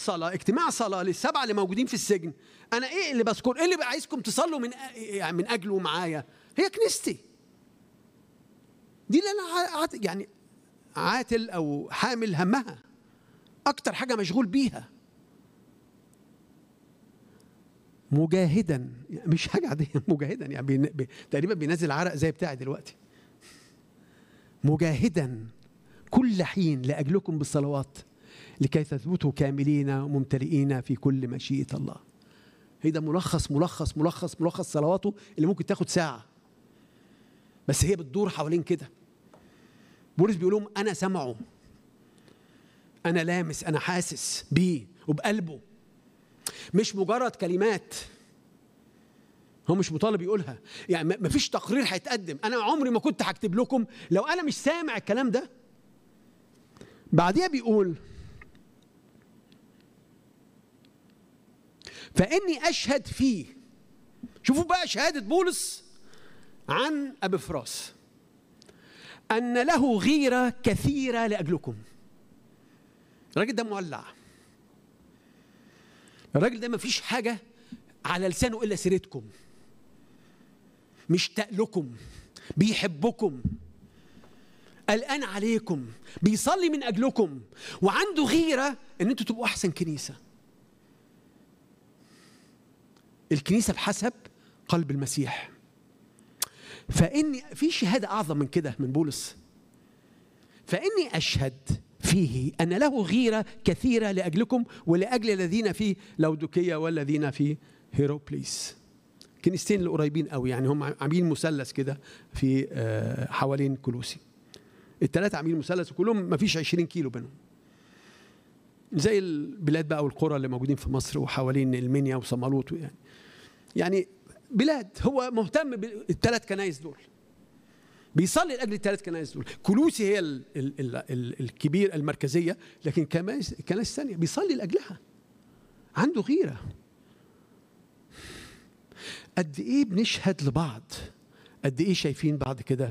صلاه اجتماع صلاه للسبعه اللي موجودين في السجن انا ايه اللي بذكر ايه اللي بقى عايزكم تصلوا من يعني من اجله معايا هي كنيستي دي اللي انا عات يعني عاتل او حامل همها اكتر حاجه مشغول بيها مجاهدا مش حاجه عاديه مجاهدا يعني بي بي تقريبا بينزل عرق زي بتاعي دلوقتي مجاهدا كل حين لاجلكم بالصلوات لكي تثبتوا كاملين وممتلئين في كل مشيئه الله هي ده ملخص ملخص ملخص ملخص صلواته اللي ممكن تاخد ساعه بس هي بتدور حوالين كده بولس بيقول لهم انا سامعه انا لامس انا حاسس بيه وبقلبه مش مجرد كلمات هو مش مطالب يقولها يعني ما فيش تقرير هيتقدم انا عمري ما كنت هكتب لكم لو انا مش سامع الكلام ده بعديها بيقول فاني اشهد فيه شوفوا بقى شهاده بولس عن ابي فراس ان له غيره كثيره لاجلكم الراجل ده مولع الراجل ده ما فيش حاجه على لسانه الا سيرتكم مشتاق لكم بيحبكم قلقان عليكم بيصلي من اجلكم وعنده غيره ان انتوا تبقوا احسن كنيسه الكنيسه بحسب قلب المسيح فاني في شهاده اعظم من كده من بولس فاني اشهد فيه ان له غيره كثيره لاجلكم ولاجل الذين في لودوكيه والذين في هيروبليس كنيستين القريبين قوي يعني هم عاملين مثلث كده في حوالين كلوسي الثلاثه عاملين مثلث وكلهم ما فيش 20 كيلو بينهم زي البلاد بقى والقرى اللي موجودين في مصر وحوالين المنيا وصمالوط يعني يعني بلاد هو مهتم بالثلاث كنايس دول بيصلي لاجل الثلاث كنائس دول كلوسي هي ال ال ال ال الكبير المركزيه لكن كنائس كنائس ثانيه بيصلي لاجلها عنده غيره قد ايه بنشهد لبعض قد ايه شايفين بعض كده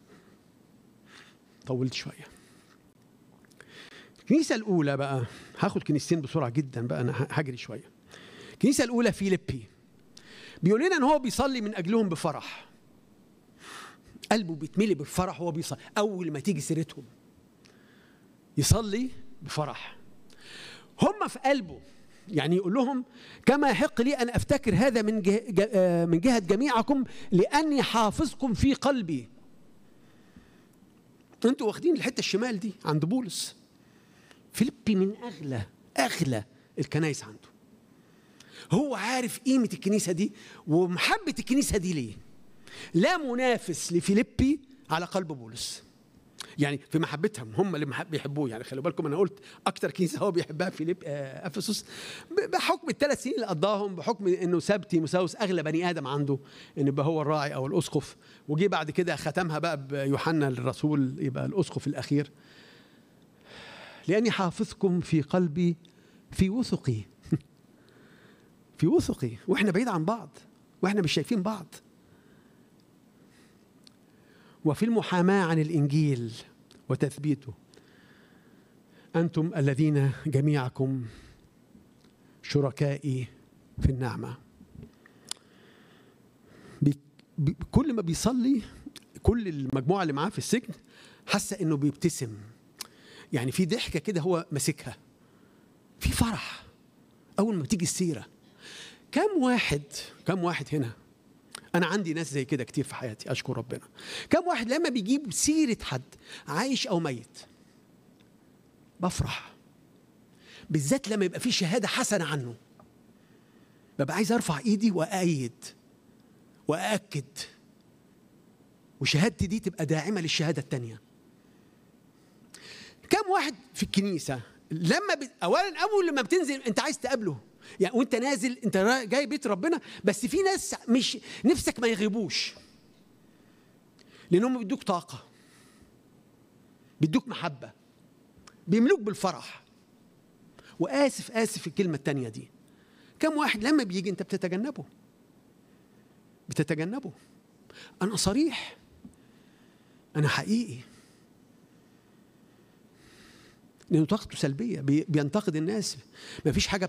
طولت شويه الكنيسه الاولى بقى هاخد كنيستين بسرعه جدا بقى انا هجري شويه الكنيسه الاولى فيليبي بيقول لنا ان هو بيصلي من اجلهم بفرح قلبه بيتملي بالفرح وهو بيصلي اول ما تيجي سيرتهم يصلي بفرح هم في قلبه يعني يقول لهم كما يحق لي ان افتكر هذا من جه من جهه جميعكم لاني حافظكم في قلبي انتوا واخدين الحته الشمال دي عند بولس فيليبي من اغلى اغلى الكنايس عنده هو عارف قيمه الكنيسه دي ومحبه الكنيسه دي ليه لا منافس لفيليبي على قلب بولس يعني في محبتهم هم اللي محب بيحبوه يعني خلي بالكم انا قلت اكتر كنيسه هو بيحبها فيليب افسس بحكم الثلاث سنين اللي قضاهم بحكم انه ساب تيموساوس اغلى بني ادم عنده ان يبقى هو الراعي او الاسقف وجي بعد كده ختمها بقى بيوحنا الرسول يبقى الاسقف الاخير لاني حافظكم في قلبي في وثقي في وثقي واحنا بعيد عن بعض واحنا مش شايفين بعض وفي المحاماة عن الإنجيل وتثبيته أنتم الذين جميعكم شركائي في النعمة كل ما بيصلي كل المجموعة اللي معاه في السجن حاسة إنه بيبتسم يعني في ضحكة كده هو ماسكها في فرح أول ما بتيجي السيرة كم واحد كم واحد هنا انا عندي ناس زي كده كتير في حياتي اشكر ربنا كم واحد لما بيجيب سيره حد عايش او ميت بفرح بالذات لما يبقى في شهاده حسنه عنه ببقى عايز ارفع ايدي وايد وااكد وشهادتي دي تبقى داعمه للشهاده الثانيه كم واحد في الكنيسه لما ب... اولا اول لما بتنزل انت عايز تقابله يعني وانت نازل انت جاي بيت ربنا بس في ناس مش نفسك ما يغيبوش لانهم بيدوك طاقه بيدوك محبه بيملوك بالفرح واسف اسف الكلمه الثانيه دي كم واحد لما بيجي انت بتتجنبه بتتجنبه انا صريح انا حقيقي لانه طاقته سلبيه بي- بينتقد الناس ما فيش حاجه